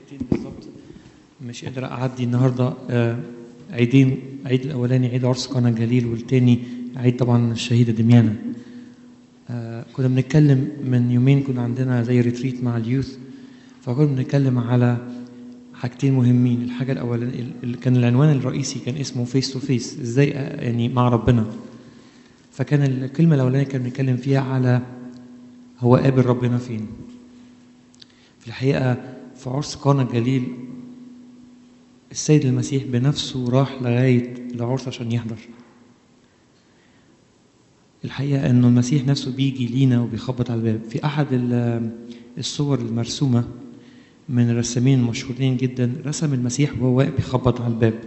دقيقتين بالظبط مش قادر اعدي النهارده آه، عيدين عيد الاولاني عيد عرس قنا الجليل والتاني عيد طبعا الشهيده دميانه آه، كنا بنتكلم من يومين كنا عندنا زي ريتريت مع اليوث فكنا بنتكلم على حاجتين مهمين الحاجه الاولانيه اللي كان العنوان الرئيسي كان اسمه فيس تو فيس ازاي أ- يعني مع ربنا فكان الكلمه الاولانيه كان بنتكلم فيها على هو قابل ربنا فين في الحقيقه في عرس قانا الجليل السيد المسيح بنفسه راح لغايه العرس عشان يحضر الحقيقه انه المسيح نفسه بيجي لينا وبيخبط على الباب في احد ال- الصور المرسومه من الرسامين المشهورين جدا رسم المسيح وهو واقف بيخبط على الباب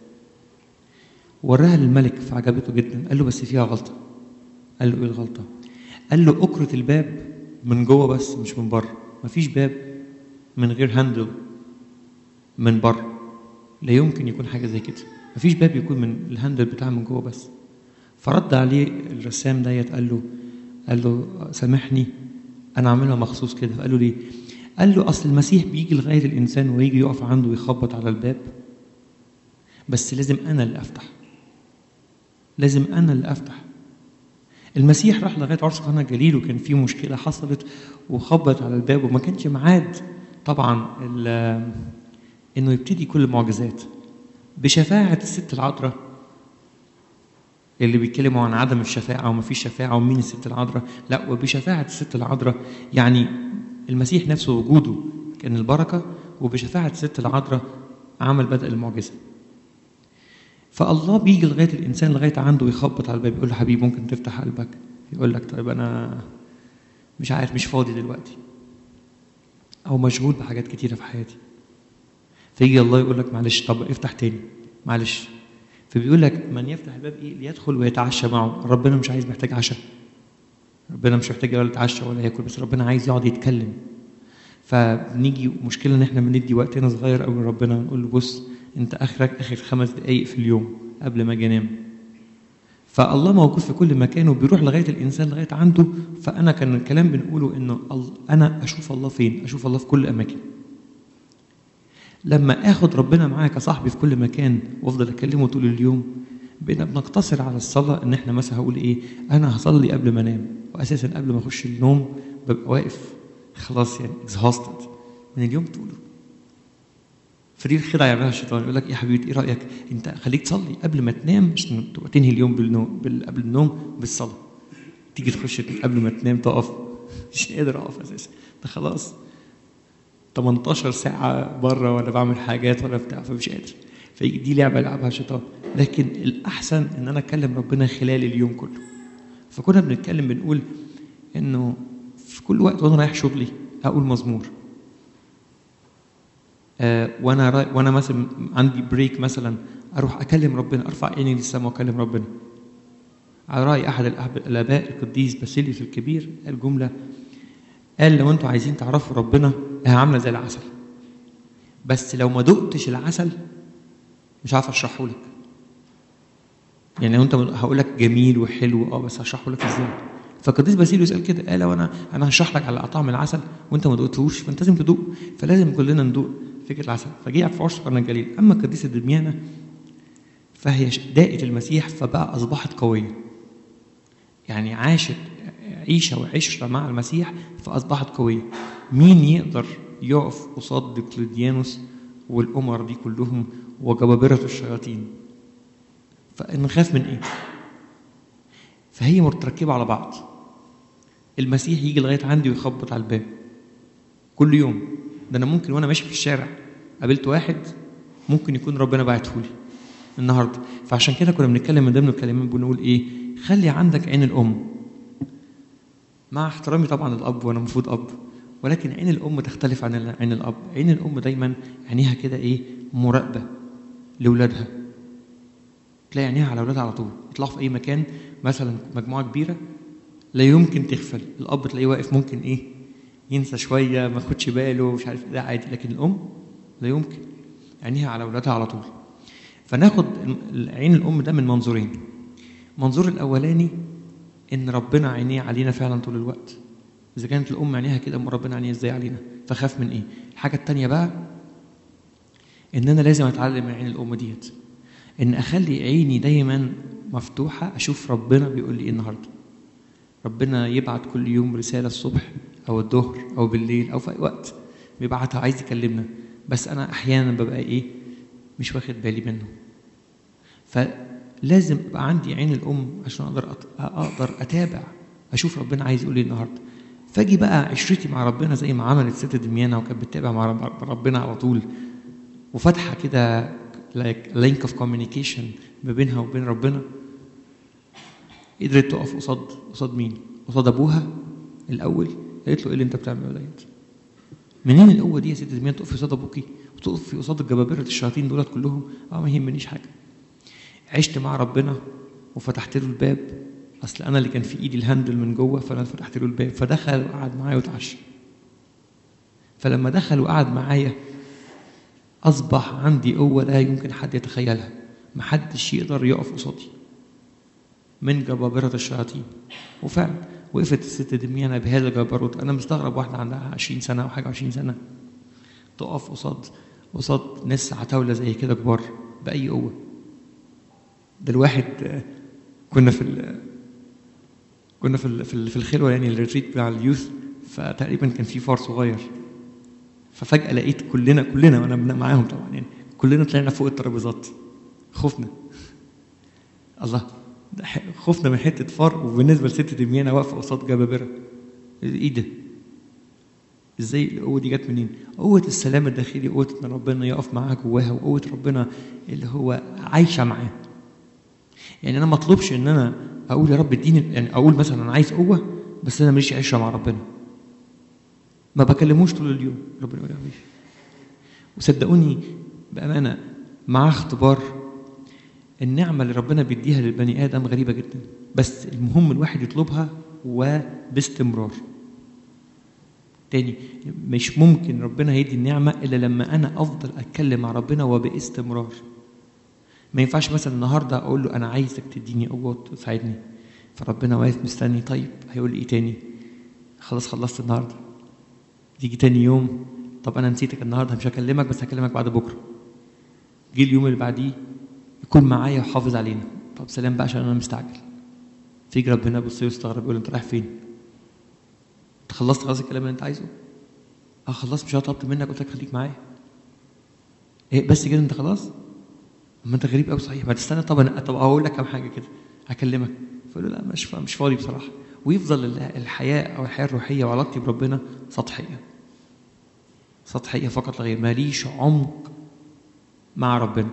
وراها للملك فعجبته جدا قال له بس فيها غلطه قال له ايه الغلطه قال له اكره الباب من جوه بس مش من بره مفيش باب من غير هاندل من بره لا يمكن يكون حاجه زي كده مفيش باب يكون من الهاندل بتاعه من جوه بس فرد عليه الرسام ديت قال له قال له سامحني انا عاملها مخصوص كده فقال له ليه قال له اصل المسيح بيجي لغايه الانسان ويجي يقف عنده ويخبط على الباب بس لازم انا اللي افتح لازم انا اللي افتح المسيح راح لغايه عرس قنا الجليل وكان في مشكله حصلت وخبط على الباب وما كانش معاد طبعا ال- انه يبتدي كل المعجزات بشفاعه الست العذراء اللي بيتكلموا عن عدم الشفاعه وما فيش شفاعه ومين الست العذراء لا وبشفاعه الست العذراء يعني المسيح نفسه وجوده كان البركه وبشفاعه الست العذراء عمل بدء المعجزه فالله بيجي لغايه الانسان لغايه عنده ويخبط على الباب يقول له حبيبي ممكن تفتح قلبك يقول لك طيب انا مش عارف مش فاضي دلوقتي او مشغول بحاجات كتيره في حياتي فيجي الله يقول لك معلش طب افتح تاني معلش فبيقول لك من يفتح الباب ايه ليدخل ويتعشى معه ربنا مش عايز محتاج عشاء ربنا مش محتاج ولا يتعشى ولا ياكل بس ربنا عايز يقعد يتكلم فبنيجي مشكلة ان احنا بندي وقتنا صغير قوي لربنا ونقول له بص انت اخرك اخر خمس دقايق في اليوم قبل ما اجي انام فالله موجود في كل مكان وبيروح لغايه الانسان لغايه عنده فانا كان الكلام بنقوله انه ال- انا اشوف الله فين اشوف الله في كل اماكن لما اخد ربنا معايا كصاحبي في كل مكان وافضل اكلمه طول اليوم بقينا بنقتصر على الصلاه ان احنا مثلا هقول ايه انا هصلي قبل ما انام واساسا قبل ما اخش النوم ببقى واقف خلاص يعني exhausted من اليوم طوله فدي الخدعه يعملها الشيطان يقول لك يا حبيبي ايه رايك انت خليك تصلي قبل ما تنام عشان تبقى تنهي اليوم بالنوم بال- قبل النوم بالصلاه تيجي تخش قبل ما تنام تقف مش قادر اقف اساسا ده خلاص 18 ساعة بره ولا بعمل حاجات ولا بتاع فمش قادر فيجي دي لعبة يلعبها الشيطان لكن الأحسن إن أنا أكلم ربنا خلال اليوم كله فكنا بنتكلم بنقول إنه في كل وقت وأنا رايح شغلي أقول مزمور آه وأنا راي وأنا مثلا عندي بريك مثلا أروح أكلم ربنا أرفع عيني للسماء وأكلم ربنا على رأي أحد الأب- الآباء القديس باسيليوس الكبير قال جملة قال لو انتوا عايزين تعرفوا ربنا هي عامله زي العسل بس لو ما دقتش العسل مش عارف اشرحه لك يعني لو انت هقول لك جميل وحلو اه بس هشرحه لك ازاي فالقديس باسيليوس قال كده قال وانا انا هشرح لك على طعم العسل وانت ما دقتهوش فانت لازم تدوق فلازم كلنا ندوق فكره العسل فجه في عرس قرن الجليل اما القديسه دميانه فهي داقت المسيح فبقى اصبحت قويه يعني عاشت عيشة وعشرة مع المسيح فأصبحت قوية مين يقدر يقف قصاد ديقلديانوس والأمر دي كلهم وجبابرة الشياطين فنخاف من إيه فهي متركبة على بعض المسيح يجي لغاية عندي ويخبط على الباب كل يوم ده أنا ممكن وأنا ماشي في الشارع قابلت واحد ممكن يكون ربنا بعته لي النهارده فعشان كده كنا بنتكلم من ضمن الكلمات بنقول ايه خلي عندك عين الام مع احترامي طبعا الاب وانا المفروض اب ولكن عين الام تختلف عن عين الاب عين الام دايما عينيها كده ايه مراقبه لاولادها تلاقي عينيها على اولادها على طول يطلعوا في اي مكان مثلا مجموعه كبيره لا يمكن تغفل الاب تلاقيه واقف ممكن ايه ينسى شويه ما ياخدش باله مش عارف ده عادي لكن الام لا يمكن عينيها على اولادها على طول فناخد عين الام ده من منظورين المنظور الاولاني ان ربنا عينيه علينا فعلا طول الوقت اذا كانت الام عينيها كده أم ربنا عينيه ازاي علينا فخاف من ايه الحاجه الثانيه بقى ان انا لازم اتعلم من عين الام ديت ان اخلي عيني دايما مفتوحه اشوف ربنا بيقول لي ايه النهارده ربنا يبعت كل يوم رساله الصبح او الظهر او بالليل او في اي وقت بيبعتها عايز يكلمنا بس انا احيانا ببقى ايه مش واخد بالي منه فلازم يبقى عندي عين الام عشان اقدر أط... اقدر اتابع اشوف ربنا عايز يقول ايه النهارده فاجي بقى عشرتي مع ربنا زي ما عملت ست دميانة وكانت بتتابع مع ربنا على طول وفاتحه كده like link of communication ما بينها وبين ربنا قدرت تقف قصاد قصاد مين؟ قصاد ابوها الاول قالت له ايه اللي انت بتعمله ديت؟ منين القوه دي يا ست دميان تقفي قصاد ابوكي وتقفي قصاد الجبابره الشياطين دولت كلهم اه ما يهمنيش حاجه عشت مع ربنا وفتحت له الباب اصل انا اللي كان في ايدي الهاندل من جوه فانا فتحت له الباب فدخل وقعد معايا وتعشى فلما دخل وقعد معايا اصبح عندي قوه لا يمكن حد يتخيلها محدش يقدر يقف قصادي من جبابرة الشياطين وفعلا وقفت الست دميانة بهذا الجبروت أنا مستغرب واحدة عندها 20 سنة أو حاجة 20 سنة تقف قصاد قصاد ناس عتاولة زي كده كبار بأي قوة ده الواحد كنا في ال كنا في ال في, ال في الخلوة يعني الريتريت بتاع اليوث فتقريبا كان في فار صغير ففجأة لقيت كلنا كلنا وأنا معاهم طبعا يعني كلنا طلعنا فوق الترابيزات خفنا الله خفنا من حته فار وبالنسبه لست دميانه واقفه قصاد جبابره ايه ده؟ ازاي القوه دي جت منين؟ قوه السلام الداخلي قوه ان ربنا يقف معاها جواها وقوه ربنا اللي هو عايشه معاه. يعني انا ما اطلبش ان انا اقول يا رب اديني يعني اقول مثلا انا عايز قوه بس انا ماليش عشره مع ربنا. ما بكلموش طول اليوم ربنا يقول ماشي. وصدقوني بامانه مع اختبار النعمة اللي ربنا بيديها للبني آدم غريبة جدا بس المهم الواحد يطلبها وباستمرار تاني مش ممكن ربنا هيدي النعمة إلا لما أنا أفضل أتكلم مع ربنا وباستمرار ما ينفعش مثلا النهاردة أقول له أنا عايزك تديني قوة وتساعدني فربنا واقف مستني طيب هيقول لي إيه تاني خلاص خلصت النهاردة تيجي تاني يوم طب أنا نسيتك النهاردة مش هكلمك بس هكلمك بعد بكرة جه اليوم اللي بعديه يكون معايا وحافظ علينا طب سلام بقى عشان انا مستعجل فيجي ربنا يبص ويستغرب يقول انت رايح فين؟ انت خلصت خلاص الكلام اللي انت عايزه؟ اه خلصت مش طلبت منك قلت لك خليك معايا ايه بس كده انت خلاص؟ اما انت غريب قوي صحيح ما تستنى طب انا طب هقول لك كام حاجه كده هكلمك فيقول له لا مش مش فاضي بصراحه ويفضل الحياه او الحياه الروحيه وعلاقتي بربنا سطحيه سطحيه فقط لا غير ماليش عمق مع ربنا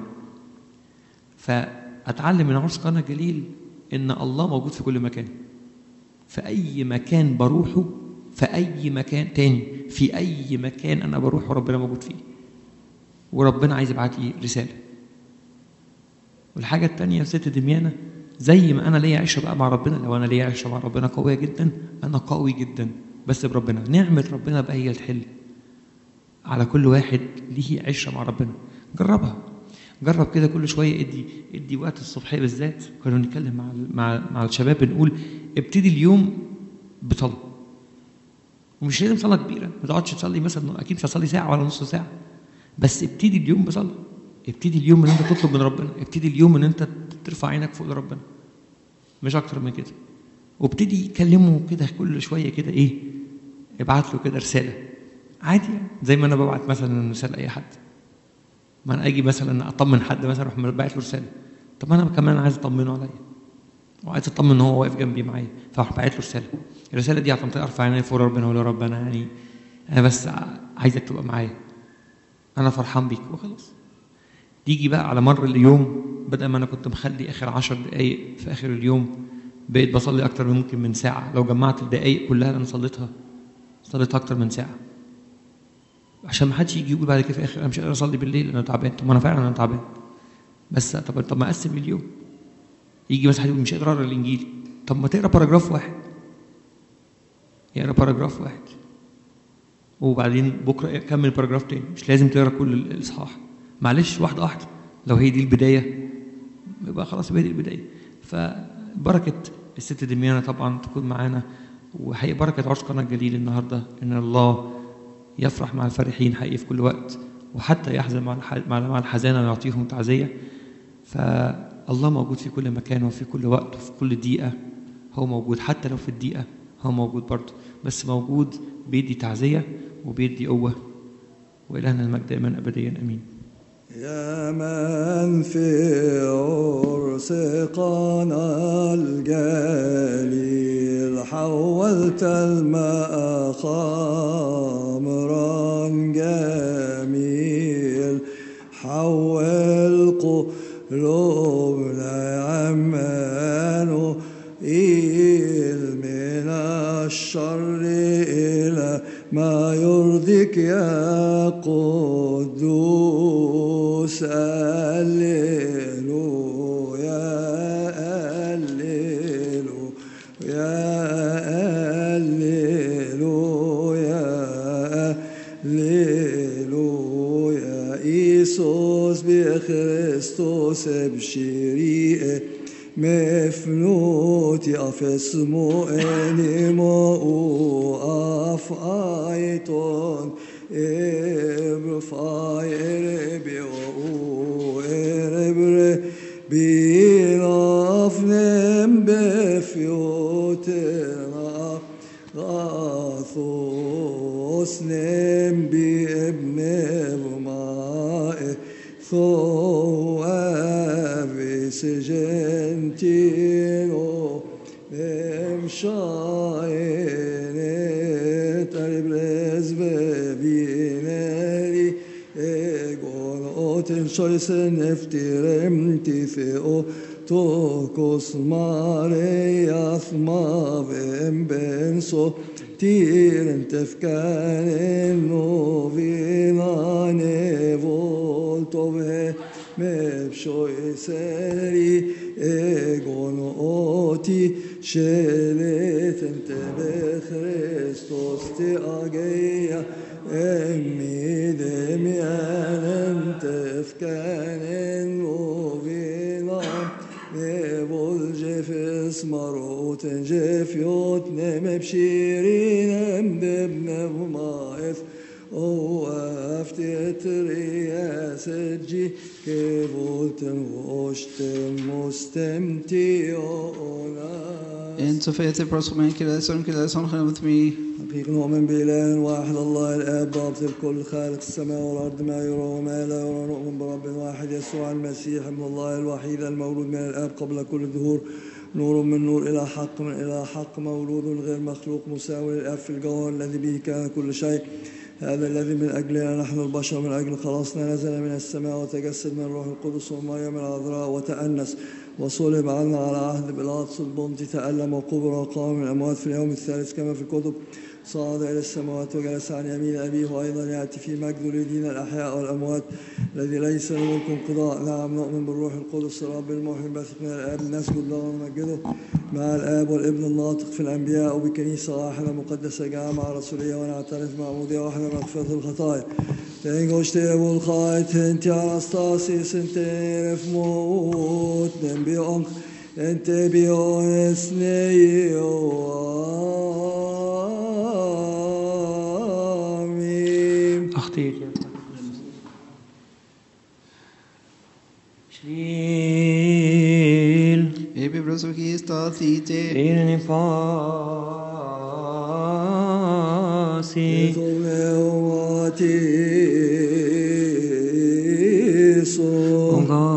فاتعلم من عرس قنا الجليل ان الله موجود في كل مكان في اي مكان بروحه في اي مكان تاني في اي مكان انا بروح وربنا موجود فيه وربنا عايز يبعت لي رساله والحاجه التانيه ست دميانه زي ما انا ليا عشره بقى مع ربنا لو انا ليا عشره مع ربنا قويه جدا انا قوي جدا بس بربنا نعمه ربنا بقى هي الحل على كل واحد ليه عشره مع ربنا جربها جرب كده كل شويه ادي ادي وقت الصبحيه بالذات كنا بنتكلم مع مع مع الشباب بنقول ابتدي اليوم بصلاه ومش لازم صلاه كبيره ما تقعدش تصلي مثلا اكيد مش هتصلي ساعه ولا نص ساعه بس ابتدي اليوم بصلاه ابتدي اليوم ان انت تطلب من ربنا ابتدي اليوم ان انت ترفع عينك فوق لربنا مش اكتر من كده وابتدي كلمه كده كل شويه كده ايه ابعت له كده رساله عادي يعني زي ما انا ببعت مثلا رساله لاي حد ما انا اجي مثلا اطمن حد مثلا اروح باعت له رساله طب انا كمان عايز اطمنه عليا وعايز اطمن ان هو واقف جنبي معايا فاروح باعت له رساله الرساله دي عشان ارفع عيني فوق ربنا اقول يا رب انا يعني انا بس عايزك تبقى معايا انا فرحان بيك وخلاص تيجي بقى على مر اليوم بدل ما انا كنت مخلي اخر عشر دقايق في اخر اليوم بقيت بصلي اكتر من ممكن من ساعه لو جمعت الدقايق كلها اللي انا صليتها صليتها اكتر من ساعه عشان ما حدش يجي يقول بعد كده في الاخر انا مش قادر اصلي بالليل انا تعبان طب ما انا فعلا انا تعبان بس طب طب ما اقسم اليوم يجي مثلا حد يقول مش قادر اقرا الانجيل طب ما تقرا باراجراف واحد يقرا باراجراف واحد وبعدين بكره كمل باراجراف تاني مش لازم تقرا كل الاصحاح معلش واحده واحده لو هي دي البدايه يبقى خلاص يبقى دي البدايه فبركه الست دميانه طبعا تكون معانا وحقيقه بركه عرس قناه الجليل النهارده ان الله يفرح مع الفرحين حقيقي في كل وقت وحتى يحزن مع الح- مع مع الحزانة ويعطيهم تعزية فالله موجود في كل مكان وفي كل وقت وفي كل دقيقة هو موجود حتى لو في الدقيقة هو موجود برضه بس موجود بيدي تعزية وبيدي قوة وإلهنا المجد دائما أبديا أمين يا من في عرس قنا الجليل حولت الماء خمرا جميل حول قلوبنا عمان إيل من الشر إلى ما يرضيك يا قدوس الليلو يا الليلو يا الليلو يا الليلو يا إيسوس بخريستوس بشريئه مفنوتي أفسمو أنيمو أف آيتون إبرفاي إربي و إربري بينافنم بفيوتنا غاثوس نم بابن بماء ثو أبيس جنتينو مشاين تربرز ببيناري ايغون اوتن شويسن افتيرم تيثيو توكوس ماري اثما بن بنسو تيرن تفكان نوفينا نيفولتو به مبشوي سري ايغون اوتي شلت انت بخريستوس تاجيا امي دميان انت فكان وبينا نبول جفس مروت جفيوت نم بشيرين بابن بمايف او افتتري سجي كيفولتن وشتم مستمتعونا انت فاتي برسومين كده سن كده سن خلنا بثمي فيك نؤمن بإله واحد الله الآب ضابط الكل خالق السماء والأرض ما يرى وما لا يرى نؤمن برب واحد يسوع المسيح ابن الله الوحيد المولود من الآب قبل كل الدهور نور من نور إلى حق من إلى حق مولود غير مخلوق مساوي للآب في الجوهر الذي به كان كل شيء هذا الذي من أجلنا نحن البشر من أجل خلاصنا نزل من السماء وتجسد من الروح القدس ومريم العذراء وتأنس وصلب عنا على عهد بيلاطس البنطي تألم وقبر وقام من الأموات في اليوم الثالث كما في الكتب صعد إلى السماوات وجلس عن يمين أبيه وأيضا يأتي في مجد لدين الأحياء والأموات الذي ليس له ملك انقضاء نعم نؤمن بالروح القدس الرب المحيي الباثق من الآب نسجد له ونمجده مع الآب والابن الناطق في الأنبياء وبكنيسة واحدة مقدسة جامعة رسولية ونعترف معمودية واحدة مغفرة الخطايا Tengo stebul khait enti anastasis ente refmut nem bionk ente biones neio amin أخطيت يا شيل Ebi brosokis ta thite إلني فاسي Tome omati so